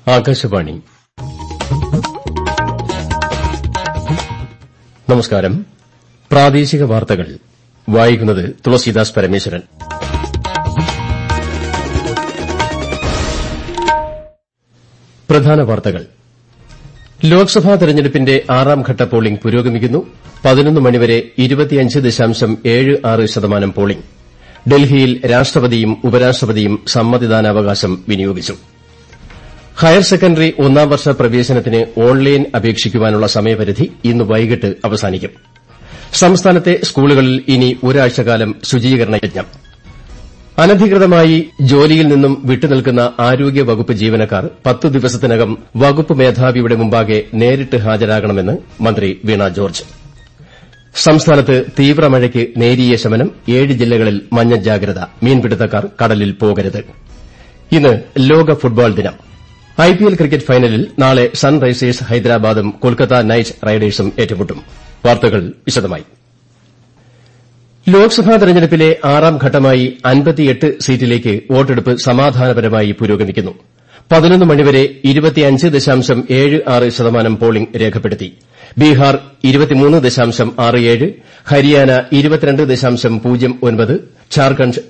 ആകാശവാണി നമസ്കാരം പ്രാദേശിക വാർത്തകൾ വായിക്കുന്നത് തുളസീദാസ് പരമേശ്വരൻ പ്രധാന വാർത്തകൾ ലോക്സഭാ തെരഞ്ഞെടുപ്പിന്റെ ആറാംഘട്ട പോളിംഗ് പുരോഗമിക്കുന്നു പതിനൊന്ന് മണിവരെ ശതമാനം പോളിംഗ് ഡൽഹിയിൽ രാഷ്ട്രപതിയും ഉപരാഷ്ട്രപതിയും സമ്മതിദാനാവകാശം വിനിയോഗിച്ചു ഹയർ സെക്കൻഡറി ഒന്നാം വർഷ പ്രവേശനത്തിന് ഓൺലൈൻ അപേക്ഷിക്കാനുള്ള സമയപരിധി ഇന്ന് വൈകിട്ട് അവസാനിക്കും സംസ്ഥാനത്തെ സ്കൂളുകളിൽ ഇനി ഒരാഴ്ചക്കാലം ശുചീകരണ യജ്ഞം അനധികൃതമായി ജോലിയിൽ നിന്നും വിട്ടുനിൽക്കുന്ന ആരോഗ്യവകുപ്പ് ജീവനക്കാർ പത്ത് ദിവസത്തിനകം വകുപ്പ് മേധാവിയുടെ മുമ്പാകെ നേരിട്ട് ഹാജരാകണമെന്ന് മന്ത്രി വീണ ജോർജ് സംസ്ഥാനത്ത് തീവ്രമഴയ്ക്ക് നേരിയ ശമനം ഏഴ് ജില്ലകളിൽ മഞ്ഞ ജാഗ്രത മീൻപിടുത്തക്കാർ കടലിൽ പോകരുത് ഇന്ന് ലോക ഫുട്ബോൾ ദിനം ഐപിഎൽ ക്രിക്കറ്റ് ഫൈനലിൽ നാളെ സൺറൈസേഴ്സ് ഹൈദരാബാദും കൊൽക്കത്ത നൈറ്റ് റൈഡേഴ്സും ഏറ്റുമുട്ടും വാർത്തകൾ വിശദമായി ലോക്സഭാ തെരഞ്ഞെടുപ്പിലെ ആറാം ഘട്ടമായി അൻപത്തിയെട്ട് സീറ്റിലേക്ക് വോട്ടെടുപ്പ് സമാധാനപരമായി പുരോഗമിക്കുന്നു പതിനൊന്ന് മണിവരെ ശതമാനം പോളിംഗ് രേഖപ്പെടുത്തി ബീഹാർ ഹരിയാന ഝാർഖണ്ഡ്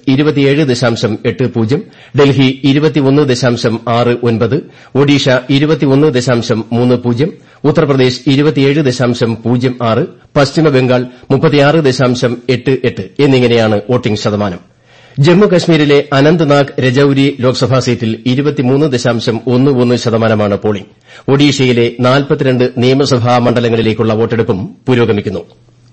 ഡൽഹി ഒഡീഷ ഉത്തർപ്രദേശ് പശ്ചിമബംഗാൾ എന്നിങ്ങനെയാണ് വോട്ടിംഗ് ശതമാനം ജമ്മുകശ്മീരിലെ അനന്ത്നാഗ് രജൌരി ലോക്സഭാ സീറ്റിൽ ശതമാനമാണ് പോളിംഗ് ഒഡീഷയിലെ നിയമസഭാ മണ്ഡലങ്ങളിലേക്കുള്ള വോട്ടെടുപ്പും പുരോഗമിക്കുന്നു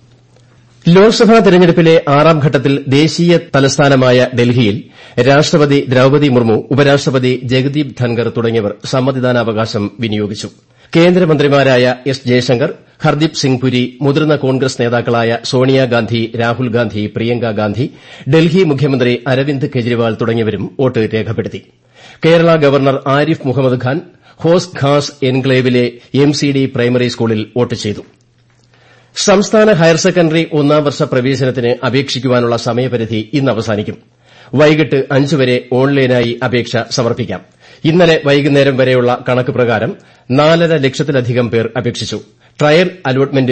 ലോക്സഭാ തെരഞ്ഞെടുപ്പിലെ ആറാം ഘട്ടത്തിൽ ദേശീയ തലസ്ഥാനമായ ഡൽഹിയിൽ രാഷ്ട്രപതി ദ്രൌപതി മുർമു ഉപരാഷ്ട്രപതി ജഗദീപ് ധൻകർ തുടങ്ങിയവർ സമ്മതിദാനാവകാശം വിനിയോഗിച്ചു കേന്ദ്രമന്ത്രിമാരായ എസ് ജയശങ്കർ ഹർദീപ് സിംഗ് പുരി മുതിർന്ന കോൺഗ്രസ് നേതാക്കളായ സോണിയാഗാന്ധി രാഹുൽഗാന്ധി പ്രിയങ്കാഗാന്ധി ഡൽഹി മുഖ്യമന്ത്രി അരവിന്ദ് കെജ്രിവാൾ തുടങ്ങിയവരും വോട്ട് രേഖപ്പെടുത്തി കേരള ഗവർണർ ആരിഫ് മുഹമ്മദ് ഖാൻ ഹോസ് ഖാസ് എൻക്ലേവിലെ എം സി ഡി പ്രൈമറി സ്കൂളിൽ വോട്ട് ചെയ്തു സംസ്ഥാന ഹയർ സെക്കൻഡറി ഒന്നാം വർഷ പ്രവേശനത്തിന് അപേക്ഷിക്കാനുള്ള സമയപരിധി ഇന്ന് അവസാനിക്കും വൈകിട്ട് അഞ്ച് വരെ ഓൺലൈനായി അപേക്ഷ സമർപ്പിക്കാം ഇന്നലെ വൈകുന്നേരം വരെയുള്ള കണക്ക് പ്രകാരം നാലര ലക്ഷത്തിലധികം പേർ അപേക്ഷിച്ചു ട്രയൽ അലോട്ട്മെന്റ്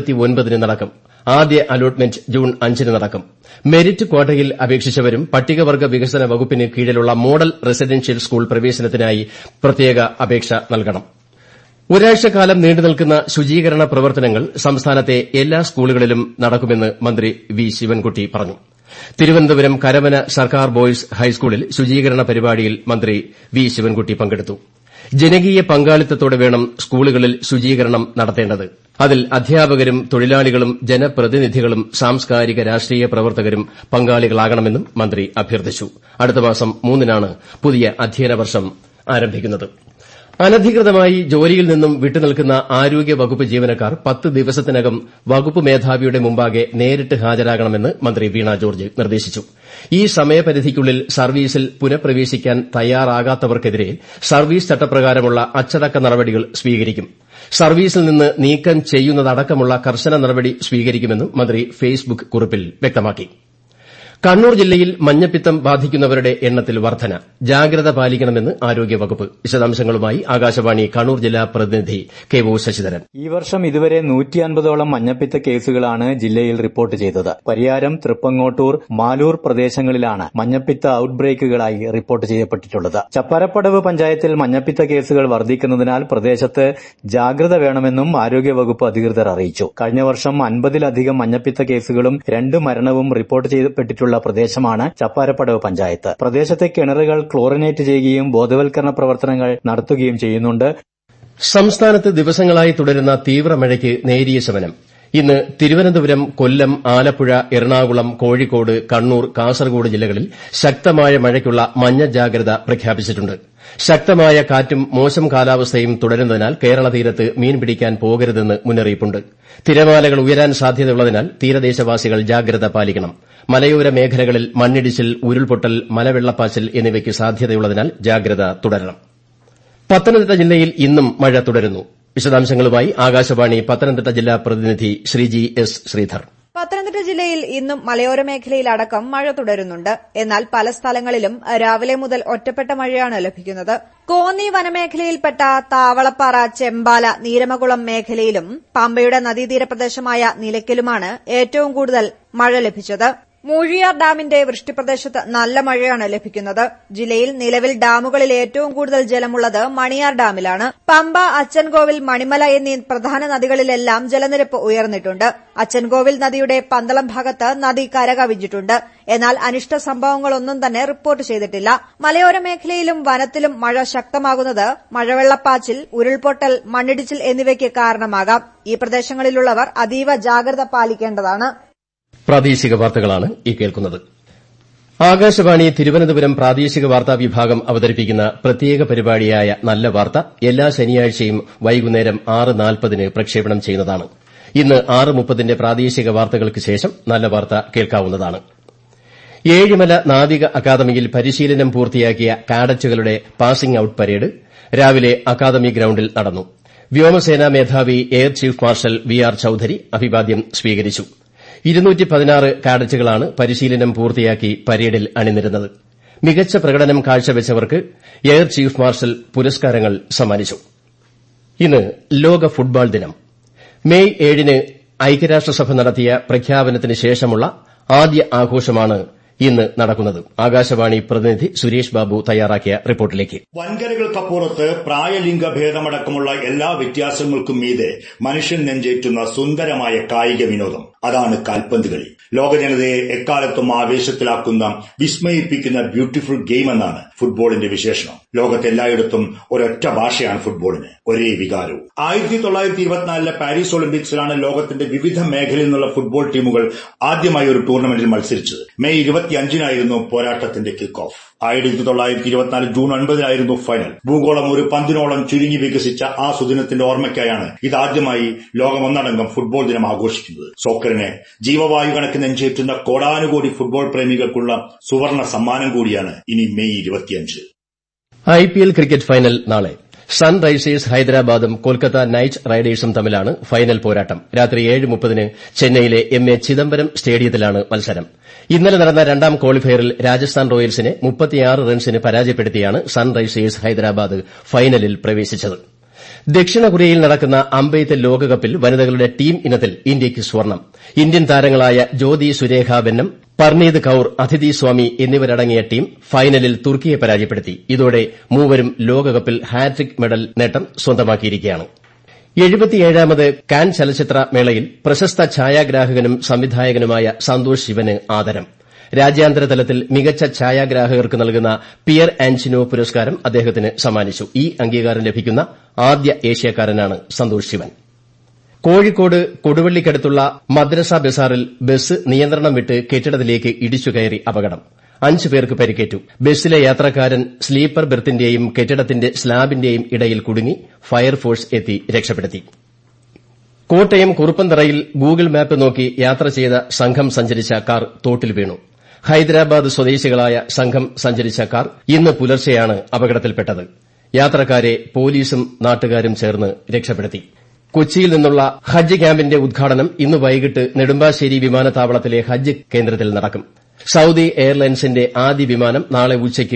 ന് നടക്കും ആദ്യ അലോട്ട്മെന്റ് ജൂൺ അഞ്ചിന് നടക്കും മെരിറ്റ് ക്വാട്ടയിൽ അപേക്ഷിച്ചവരും പട്ടികവർഗ്ഗ വികസന വകുപ്പിന് കീഴിലുള്ള മോഡൽ റെസിഡൻഷ്യൽ സ്കൂൾ പ്രവേശനത്തിനായി പ്രത്യേക അപേക്ഷ നൽകണം ഒരാഴ്ചക്കാലം നീണ്ടുനിൽക്കുന്ന ശുചീകരണ പ്രവർത്തനങ്ങൾ സംസ്ഥാനത്തെ എല്ലാ സ്കൂളുകളിലും നടക്കുമെന്ന് മന്ത്രി വി ശിവൻകുട്ടി പറഞ്ഞു തിരുവനന്തപുരം കരമന സർക്കാർ ബോയ്സ് ഹൈസ്കൂളിൽ ശുചീകരണ പരിപാടിയിൽ മന്ത്രി വി ശിവൻകുട്ടി പങ്കെടുത്തു ജനകീയ പങ്കാളിത്തത്തോടെ വേണം സ്കൂളുകളിൽ ശുചീകരണം നടത്തേണ്ടത് അതിൽ അധ്യാപകരും തൊഴിലാളികളും ജനപ്രതിനിധികളും സാംസ്കാരിക രാഷ്ട്രീയ പ്രവർത്തകരും പങ്കാളികളാകണമെന്നും മന്ത്രി അഭ്യർത്ഥിച്ചു അടുത്ത മാസം മൂന്നിനാണ് പുതിയ അധ്യയന വർഷം ആരംഭിക്കുന്നത് അനധികൃതമായി ജോലിയിൽ നിന്നും വിട്ടുനിൽക്കുന്ന ആരോഗ്യവകുപ്പ് ജീവനക്കാർ പത്ത് ദിവസത്തിനകം വകുപ്പ് മേധാവിയുടെ മുമ്പാകെ നേരിട്ട് ഹാജരാകണമെന്ന് മന്ത്രി വീണ ജോർജ് നിർദ്ദേശിച്ചു ഈ സമയപരിധിക്കുള്ളിൽ സർവീസിൽ പുനഃപ്രവേശിക്കാൻ തയ്യാറാകാത്തവർക്കെതിരെ സർവീസ് ചട്ടപ്രകാരമുള്ള അച്ചടക്ക നടപടികൾ സ്വീകരിക്കും സർവീസിൽ നിന്ന് നീക്കം ചെയ്യുന്നതടക്കമുള്ള കർശന നടപടി സ്വീകരിക്കുമെന്നും മന്ത്രി ഫേസ്ബുക്ക് കുറിപ്പിൽ വ്യക്തമാക്കി കണ്ണൂർ ജില്ലയിൽ മഞ്ഞപ്പിത്തം ബാധിക്കുന്നവരുടെ എണ്ണത്തിൽ വർധന ജാഗ്രത പാലിക്കണമെന്ന് ആരോഗ്യവകുപ്പ് വിശദാംശങ്ങളുമായി ആകാശവാണി കണ്ണൂർ ജില്ലാ പ്രതിനിധി കെ ഒ ശശിധരൻ ഈ വർഷം ഇതുവരെ നൂറ്റിയൻപതോളം മഞ്ഞപ്പിത്ത കേസുകളാണ് ജില്ലയിൽ റിപ്പോർട്ട് ചെയ്തത് പരിയാരം തൃപ്പങ്ങോട്ടൂർ മാലൂർ പ്രദേശങ്ങളിലാണ് മഞ്ഞപ്പിത്ത ഔട്ട്ബ്രേക്കുകളായി റിപ്പോർട്ട് ചെയ്യപ്പെട്ടിട്ടുള്ളത് ചപ്പാരപ്പടവ് പഞ്ചായത്തിൽ മഞ്ഞപ്പിത്ത കേസുകൾ വർദ്ധിക്കുന്നതിനാൽ പ്രദേശത്ത് ജാഗ്രത വേണമെന്നും ആരോഗ്യവകുപ്പ് അധികൃതർ അറിയിച്ചു കഴിഞ്ഞ വർഷം അൻപതിലധികം മഞ്ഞപ്പിത്ത കേസുകളും രണ്ട് മരണവും റിപ്പോർട്ട് ചെയ്യപ്പെട്ടിട്ടുള്ള ഉള്ള പ്രദേശമാണ് ചപ്പാരപ്പടവ് പഞ്ചായത്ത് പ്രദേശത്തെ കിണറുകൾ ക്ലോറിനേറ്റ് ചെയ്യുകയും ബോധവൽക്കരണ പ്രവർത്തനങ്ങൾ നടത്തുകയും ചെയ്യുന്നുണ്ട് സംസ്ഥാനത്ത് ദിവസങ്ങളായി തുടരുന്ന തീവ്രമഴയ്ക്ക് നേരിയ ശമനം ഇന്ന് തിരുവനന്തപുരം കൊല്ലം ആലപ്പുഴ എറണാകുളം കോഴിക്കോട് കണ്ണൂർ കാസർഗോഡ് ജില്ലകളിൽ ശക്തമായ മഴയ്ക്കുള്ള മഞ്ഞ ജാഗ്രത പ്രഖ്യാപിച്ചിട്ടുണ്ട് ശക്തമായ കാറ്റും മോശം കാലാവസ്ഥയും തുടരുന്നതിനാൽ കേരള തീരത്ത് മീൻ പിടിക്കാൻ പോകരുതെന്ന് മുന്നറിയിപ്പുണ്ട് തിരമാലകൾ ഉയരാൻ സാധ്യതയുള്ളതിനാൽ തീരദേശവാസികൾ ജാഗ്രത പാലിക്കണം മലയോര മേഖലകളിൽ മണ്ണിടിച്ചിൽ ഉരുൾപൊട്ടൽ മലവെള്ളപ്പാച്ചിൽ എന്നിവയ്ക്ക് സാധ്യതയുള്ളതിനാൽ ജാഗ്രത തുടരണം പത്തനംതിട്ട ജില്ലയിൽ ഇന്നും മഴ തുടരുന്നു വിശദാംശങ്ങളുമായി ആകാശവാണി പത്തനംതിട്ട ജില്ലാ പ്രതിനിധി ശ്രീജി എസ് ശ്രീധർ പത്തനംതിട്ട ജില്ലയിൽ ഇന്നും മലയോര മേഖലയിലടക്കം മഴ തുടരുന്നുണ്ട് എന്നാൽ പല സ്ഥലങ്ങളിലും രാവിലെ മുതൽ ഒറ്റപ്പെട്ട മഴയാണ് ലഭിക്കുന്നത് കോന്നി വനമേഖലയിൽപ്പെട്ട താവളപ്പാറ ചെമ്പാല നീരമകുളം മേഖലയിലും പമ്പയുടെ നദീതീര പ്രദേശമായ നിലയ്ക്കലുമാണ് ഏറ്റവും കൂടുതൽ മഴ ലഭിച്ചത് മൂഴിയാർ ഡാമിന്റെ വൃഷ്ടിപ്രദേശത്ത് നല്ല മഴയാണ് ലഭിക്കുന്നത് ജില്ലയിൽ നിലവിൽ ഡാമുകളിൽ ഏറ്റവും കൂടുതൽ ജലമുള്ളത് മണിയാർ ഡാമിലാണ് പമ്പ അച്ചൻകോവിൽ മണിമല എന്നീ പ്രധാന നദികളിലെല്ലാം ജലനിരപ്പ് ഉയർന്നിട്ടുണ്ട് അച്ചൻകോവിൽ നദിയുടെ പന്തളം ഭാഗത്ത് നദി കരകവിഞ്ഞിട്ടുണ്ട് എന്നാൽ അനിഷ്ട സംഭവങ്ങളൊന്നും തന്നെ റിപ്പോർട്ട് ചെയ്തിട്ടില്ല മലയോര മേഖലയിലും വനത്തിലും മഴ ശക്തമാകുന്നത് മഴവെള്ളപ്പാച്ചിൽ ഉരുൾപൊട്ടൽ മണ്ണിടിച്ചിൽ എന്നിവയ്ക്ക് കാരണമാകാം ഈ പ്രദേശങ്ങളിലുള്ളവർ അതീവ ജാഗ്രത പാലിക്കേണ്ടതാണ് പ്രാദേശിക വാർത്തകളാണ് ഈ കേൾക്കുന്നത് ആകാശവാണി തിരുവനന്തപുരം പ്രാദേശിക വാർത്താ വിഭാഗം അവതരിപ്പിക്കുന്ന പ്രത്യേക പരിപാടിയായ നല്ല വാർത്ത എല്ലാ ശനിയാഴ്ചയും വൈകുന്നേരം ആറ് നാൽപ്പതിന് പ്രക്ഷേപണം ചെയ്യുന്നതാണ് ഇന്ന് ആറ് മുപ്പതിന്റെ പ്രാദേശിക വാർത്തകൾക്ക് ശേഷം നല്ല വാർത്ത കേൾക്കാവുന്നതാണ് ഏഴിമല നാവിക അക്കാദമിയിൽ പരിശീലനം പൂർത്തിയാക്കിയ കാഡറ്റുകളുടെ പാസിംഗ് ഔട്ട് പരേഡ് രാവിലെ അക്കാദമി ഗ്രൌണ്ടിൽ നടന്നു വ്യോമസേനാ മേധാവി air chief marshal V R Chaudhari അഭിവാദ്യം സ്വീകരിച്ചു കാഡറ്റുകളാണ് പരിശീലനം പൂർത്തിയാക്കി പരേഡിൽ അണിനിരുന്നത് മികച്ച പ്രകടനം കാഴ്ചവെച്ചവർക്ക് എയർ ചീഫ് മാർഷൽ പുരസ്കാരങ്ങൾ സമ്മാനിച്ചു ഇന്ന് ലോക ഫുട്ബോൾ ദിനം മെയ് ഏഴിന് ഐക്യരാഷ്ട്രസഭ നടത്തിയ പ്രഖ്യാപനത്തിന് ശേഷമുള്ള ആദ്യ ആഘോഷമാണ് ഇന്ന് നടക്കുന്നത് ആകാശവാണി പ്രതിനിധി സുരേഷ് ബാബു തയ്യാറാക്കിയ റിപ്പോർട്ടിലേക്ക് വൻകരകൾക്കപ്പുറത്ത് പ്രായലിംഗ ഭേദമടക്കമുള്ള എല്ലാ വ്യത്യാസങ്ങൾക്കും മീതെ മനുഷ്യൻ നെഞ്ചേറ്റുന്ന സുന്ദരമായ കായിക വിനോദം അതാണ് കാൽപന്ത് കളി ലോകജനതയെ എക്കാലത്തും ആവേശത്തിലാക്കുന്ന വിസ്മയിപ്പിക്കുന്ന ബ്യൂട്ടിഫുൾ ഗെയിം എന്നാണ് ഫുട്ബോളിന്റെ വിശേഷണം ലോകത്തെല്ലായിടത്തും ഒരൊറ്റ ഭാഷയാണ് ഫുട്ബോളിന് ഒരേ വികാരവും ആയിരത്തി തൊള്ളായിരത്തി ഇരുപത്തിനാലിലെ പാരീസ് ഒളിമ്പിക്സിലാണ് ലോകത്തിന്റെ വിവിധ മേഖലയിൽ നിന്നുള്ള ഫുട്ബോൾ ടീമുകൾ ആദ്യമായി ഒരു ടൂർണമെന്റിൽ മത്സരിച്ചത് മെയ് ഇരുപത്തിയഞ്ചിനായിരുന്നു പോരാട്ടത്തിന്റെ കിക്ക് ഓഫ് ആയിരത്തി തൊള്ളായിരത്തി ഇരുപത്തിനാല് ജൂൺ ഒൻപതിനായിരുന്നു ഫൈനൽ ഭൂഗോളം ഒരു പന്തിനോളം ചുരുങ്ങി വികസിച്ച ആ സുദിനത്തിന്റെ ഓർമ്മയ്ക്കായാണ് ഇതാദ്യമായി ലോകമൊന്നടങ്കം ഫുട്ബോൾ ദിനം ആഘോഷിക്കുന്നത് സോക്കറിനെ ജീവവായു കണക്ക് നെഞ്ചേറ്റുന്ന കോടാനുകോടി ഫുട്ബോൾ പ്രേമികൾക്കുള്ള സുവർണ സമ്മാനം കൂടിയാണ് ഇനി മെയ് ഇരുപത്തിയഞ്ച് ഐപിഎൽ ക്രിക്കറ്റ് ഫൈനൽ നാളെ സൺറൈസേഴ്സ് ഹൈദരാബാദും കൊൽക്കത്ത നൈറ്റ് റൈഡേഴ്സും തമ്മിലാണ് ഫൈനൽ പോരാട്ടം രാത്രി ഏഴ് മുപ്പതിന് ചെന്നൈയിലെ എം എ ചിദംബരം സ്റ്റേഡിയത്തിലാണ് മത്സരം ഇന്നലെ നടന്ന രണ്ടാം ക്വാളിഫയറിൽ രാജസ്ഥാൻ റോയൽസിനെ റൺസിന് പരാജയപ്പെടുത്തിയാണ് സൺറൈസേഴ്സ് ഹൈദരാബാദ് ഫൈനലിൽ പ്രവേശിച്ചത് ദക്ഷിണ കൊറിയയിൽ നടക്കുന്ന അമ്പെയ്ത്ത് ലോകകപ്പിൽ വനിതകളുടെ ടീം ഇനത്തിൽ ഇന്ത്യയ്ക്ക് സ്വർണം ഇന്ത്യൻ താരങ്ങളായ ജ്യോതി സുരേഖ വെന്നം പർണീത് കൌർ അഥിതി സ്വാമി എന്നിവരടങ്ങിയ ടീം ഫൈനലിൽ തുർക്കിയെ പരാജയപ്പെടുത്തി ഇതോടെ മൂവരും ലോകകപ്പിൽ ഹാട്രിക് മെഡൽ നേട്ടം സ്വന്തമാക്കിയിരിക്കുകയാണ് എഴുപത്തിയേഴാമത് കാൻ ചലച്ചിത്ര മേളയിൽ പ്രശസ്ത ഛായാഗ്രാഹകനും സംവിധായകനുമായ സന്തോഷ് ശിവന് ആദരം രാജ്യാന്തര തലത്തിൽ മികച്ച ഛായാഗ്രാഹകർക്ക് നൽകുന്ന പിയർ ആൻസിനോ പുരസ്കാരം അദ്ദേഹത്തിന് സമ്മാനിച്ചു ഈ അംഗീകാരം ലഭിക്കുന്ന ആദ്യ ഏഷ്യാക്കാരനാണ് സന്തോഷ് ശിവൻ കോഴിക്കോട് കൊടുവള്ളിക്കടുത്തുള്ള മദ്രസ ബസാറിൽ ബസ് നിയന്ത്രണം വിട്ട് കെട്ടിടത്തിലേക്ക് ഇടിച്ചുകയറി അപകടം അഞ്ച് പേർക്ക് പരിക്കേറ്റു ബസ്സിലെ യാത്രക്കാരൻ സ്ലീപ്പർ ബെർത്തിന്റെയും കെട്ടിടത്തിന്റെ സ്ലാബിന്റെയും ഇടയിൽ കുടുങ്ങി ഫയർഫോഴ്സ് എത്തി രക്ഷപ്പെടുത്തി കോട്ടയം കുറുപ്പന്തറയിൽ ഗൂഗിൾ മാപ്പ് നോക്കി യാത്ര ചെയ്ത സംഘം സഞ്ചരിച്ച കാർ തോട്ടിൽ വീണു ഹൈദരാബാദ് സ്വദേശികളായ സംഘം സഞ്ചരിച്ച കാർ ഇന്ന് പുലർച്ചെയാണ് അപകടത്തിൽപ്പെട്ടത് യാത്രക്കാരെ പോലീസും നാട്ടുകാരും ചേർന്ന് രക്ഷപ്പെടുത്തി കൊച്ചിയിൽ നിന്നുള്ള ഹജ്ജ് ക്യാമ്പിന്റെ ഉദ്ഘാടനം ഇന്ന് വൈകിട്ട് നെടുമ്പാശ്ശേരി വിമാനത്താവളത്തിലെ ഹജ്ജ് കേന്ദ്രത്തിൽ നടക്കും സൌദി എയർലൈൻസിന്റെ ആദ്യ വിമാനം നാളെ ഉച്ചയ്ക്ക്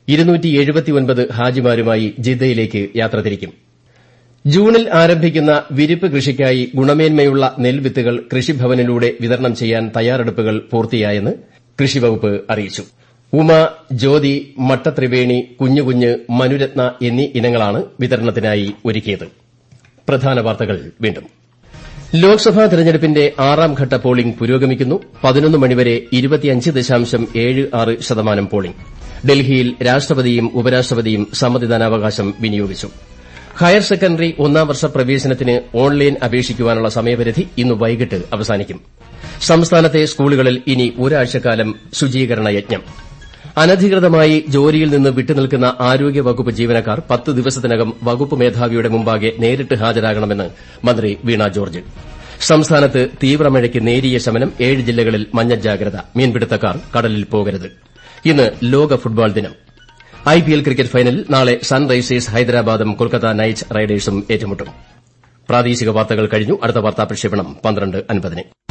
ഹാജിമാരുമായി ജിദ്ദയിലേക്ക് യാത്ര തിരിക്കും ജൂണിൽ ആരംഭിക്കുന്ന വിരിപ്പ് കൃഷിക്കായി ഗുണമേന്മയുള്ള നെൽവിത്തുകൾ കൃഷിഭവനിലൂടെ വിതരണം ചെയ്യാൻ തയ്യാറെടുപ്പുകൾ പൂർത്തിയായെന്ന് കൃഷിവകുപ്പ് അറിയിച്ചു ഉമ ജ്യോതി മട്ടത്രിവേണി കുഞ്ഞുകുഞ്ഞ് മനുരത്ന എന്നീ ഇനങ്ങളാണ് വിതരണത്തിനായി ഒരുക്കിയത് പ്രധാന വാർത്തകൾ വീണ്ടും ലോക്സഭാ തെരഞ്ഞെടുപ്പിന്റെ ആറാം ഘട്ട പോളിംഗ് പുരോഗമിക്കുന്നു പതിനൊന്ന് മണിവരെ ശതമാനം പോളിംഗ് ഡൽഹിയിൽ രാഷ്ട്രപതിയും ഉപരാഷ്ട്രപതിയും സമ്മതിദാനാവകാശം വിനിയോഗിച്ചു ഹയർ സെക്കൻഡറി ഒന്നാം വർഷ പ്രവേശനത്തിന് ഓൺലൈൻ അപേക്ഷിക്കാനുള്ള സമയപരിധി ഇന്ന് വൈകിട്ട് അവസാനിക്കും സംസ്ഥാനത്തെ സ്കൂളുകളിൽ ഇനി ഒരാഴ്ചക്കാലം ശുചീകരണ യജ്ഞം അനധികൃതമായി ജോലിയിൽ നിന്ന് വിട്ടുനിൽക്കുന്ന ആരോഗ്യവകുപ്പ് ജീവനക്കാർ പത്ത് ദിവസത്തിനകം വകുപ്പ് മേധാവിയുടെ മുമ്പാകെ നേരിട്ട് ഹാജരാകണമെന്ന് മന്ത്രി വീണ ജോർജ് സംസ്ഥാനത്ത് തീവ്രമഴയ്ക്ക് നേരിയ ശമനം ഏഴ് ജില്ലകളിൽ മഞ്ഞ ജാഗ്രത മീൻപിടുത്തക്കാർ കടലിൽ പോകരുത് ഇന്ന് ലോക ഫുട്ബോൾ ദിനം ഐപിഎൽ ക്രിക്കറ്റ് ഫൈനലിൽ നാളെ സൺറൈസേഴ്സ് ഹൈദരാബാദും കൊൽക്കത്ത നൈറ്റ് റൈഡേഴ്സും ഏറ്റുമുട്ടും പ്രാദേശിക വാർത്തകൾ കഴിഞ്ഞു അടുത്ത വാർത്താ പ്രക്ഷേപണം പന്ത്രണ്ട് അൻപതിന്